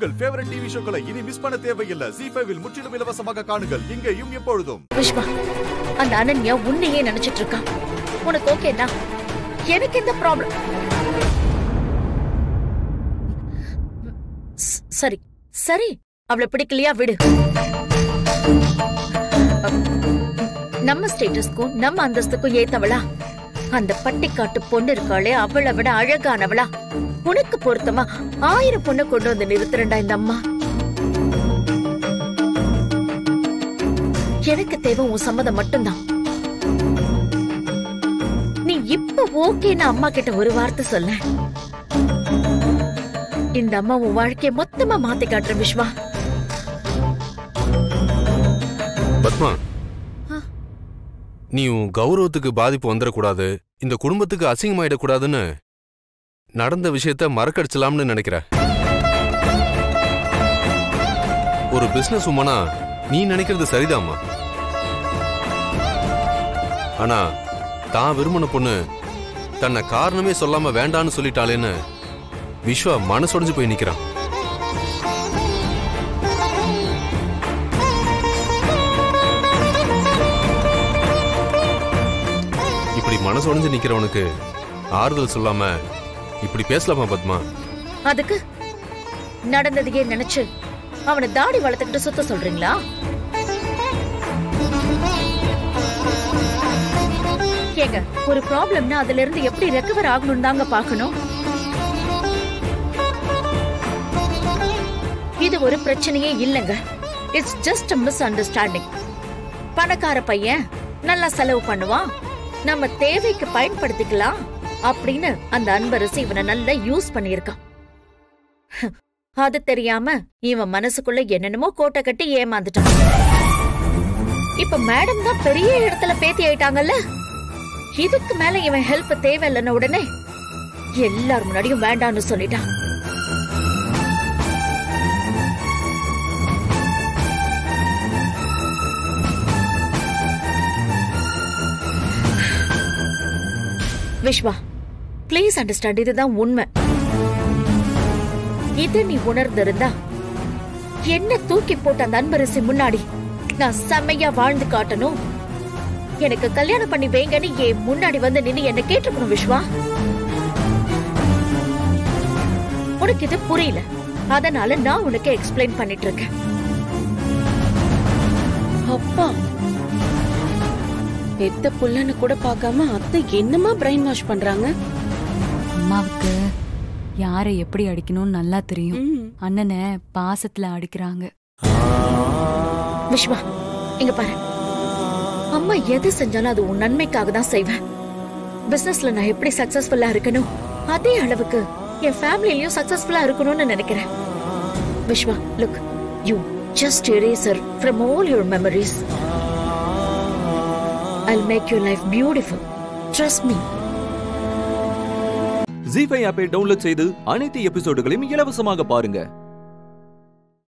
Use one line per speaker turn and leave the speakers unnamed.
உங்கள் favourite TV ஷோக்களை இனி miss பண்ண தேவையில்லை ஜி ஃபைவில் முற்றிலும் இலவசமாக காணுங்கள் இங்கேயும் எப்பொழுதும்
விஷ்வா அந்த அனன்யா உன்னையே நினைச்சிட்டு இருக்கான் உனக்கு ஓகேனா எனக்கு எந்த ப்ராப்ளம் சரி சரி அவளை பிடிக்கலையா விடு நம்ம ஸ்டேட்டஸ்க்கும் நம்ம அந்தஸ்துக்கும் ஏத்தவளா அந்த பட்டிக்காட்டு பொண்ணு இருக்காளே அவளை விட அழகானவளா உனக்கு பொருத்தமா ஆயிரம் பொண்ணை கொண்டு வந்து நிறுத்துறண்டா இந்த அம்மா எனக்கு தேவை உன் சம்மதம் மட்டும்தான் நீ இப்ப ஓகேன்னு அம்மா கிட்ட ஒரு வார்த்தை சொல்ல இந்த அம்மா உன் வாழ்க்கைய மொத்தமா மாத்தி காட்டுற விஸ்வா
பத்மா நீ உன் கௌரவத்துக்கு பாதிப்பு வந்துடக்கூடாது இந்த குடும்பத்துக்கு அசிங்கமாயிடக்கூடாதுன்னு நடந்த விஷயத்த மறக்கடிச்சலாம்னு நினைக்கிற ஒரு பிசினஸ் உமனா நீ நினைக்கிறது சரிதாம்மா ஆனா தான் விரும்பின பொண்ணு தன்னை காரணமே சொல்லாம வேண்டான்னு சொல்லிட்டாளேன்னு விஸ்வா மனசொடைஞ்சு போய் நிக்கிறான் இப்படி மனசொடைஞ்சு நிக்கிறவனுக்கு ஆறுதல் சொல்லாம இப்படி பேசலாமா பத்மா
அதுக்கு நடந்ததையே நினைச்சு அவனை தாடி வளர்த்துக்கிட்டு சுத்த சொல்றீங்களா ஏங்க ஒரு ப்ராப்ளம்னா அதுல இருந்து எப்படி ரெக்கவர் ஆகணும் தாங்க பார்க்கணும் இது ஒரு பிரச்சனையே இல்லைங்க இட்ஸ் ஜஸ்ட் மிஸ் அண்டர்ஸ்டாண்டிங் பணக்கார பையன் நல்லா செலவு பண்ணுவான் நம்ம தேவைக்கு பயன்படுத்திக்கலாம் அப்படின்னு அந்த அன்பரசு இவனை நல்லா யூஸ் பண்ணியிருக்கான் அது தெரியாம இவன் மனசுக்குள்ள என்னென்னமோ கோட்டை கட்டி ஏமாந்துட்டான் இப்ப மேடம் தான் பெரிய இடத்துல பேத்தி ஆயிட்டாங்கல்ல இதுக்கு மேல இவன் ஹெல்ப் தேவையில்லைன்ன உடனே எல்லார் முன்னாடியும் வேண்டான்னு சொல்லிட்டான் விஸ்வா ப்ளீஸ் அண்டர்ஸ்டாண்ட் இதுதான் உண்மை இது நீ உணர்ந்திருந்தா என்ன தூக்கி போட்ட அந்த அன்பரசி முன்னாடி நான் செம்மையா வாழ்ந்து காட்டணும் எனக்கு கல்யாணம் பண்ணி வைங்கன்னு என் முன்னாடி வந்து நின்னு என்ன கேட்டிருக்கணும் விஸ்வா உனக்கு இது புரியல அதனால நான் உனக்கு எக்ஸ்பிளைன் பண்ணிட்டு இருக்கேன்
அப்பா பெத்த புள்ளன்னு கூட பார்க்காம அத்தை என்னமா பிரெயின் வாஷ் பண்றாங்க
அம்மாவுக்கு யாரை எப்படி அடிக்கணும்னு நல்லா தெரியும்
ம்.
அண்ணனை பாசத்துல அடிக்கிறாங்க
விஸ்வா இங்க பாரு அம்மா எது செஞ்சாலும் அது உன் நன்மைக்காக தான் செய்வேன் பிசினஸ்ல நான் எப்படி சக்சஸ்ஃபுல்லா இருக்கணும் அதே அளவுக்கு என் ஃபேமிலிலயும் சக்சஸ்ஃபுல்லா இருக்கணும்னு நினைக்கிறேன் Viswa look you just eraser from all your memories I'll make your life beautiful trust me
Zee five ஆப்பை டவுன்லோட் செய்து அனைத்து எபிசோடுகளையும் இலவசமாக பாருங்க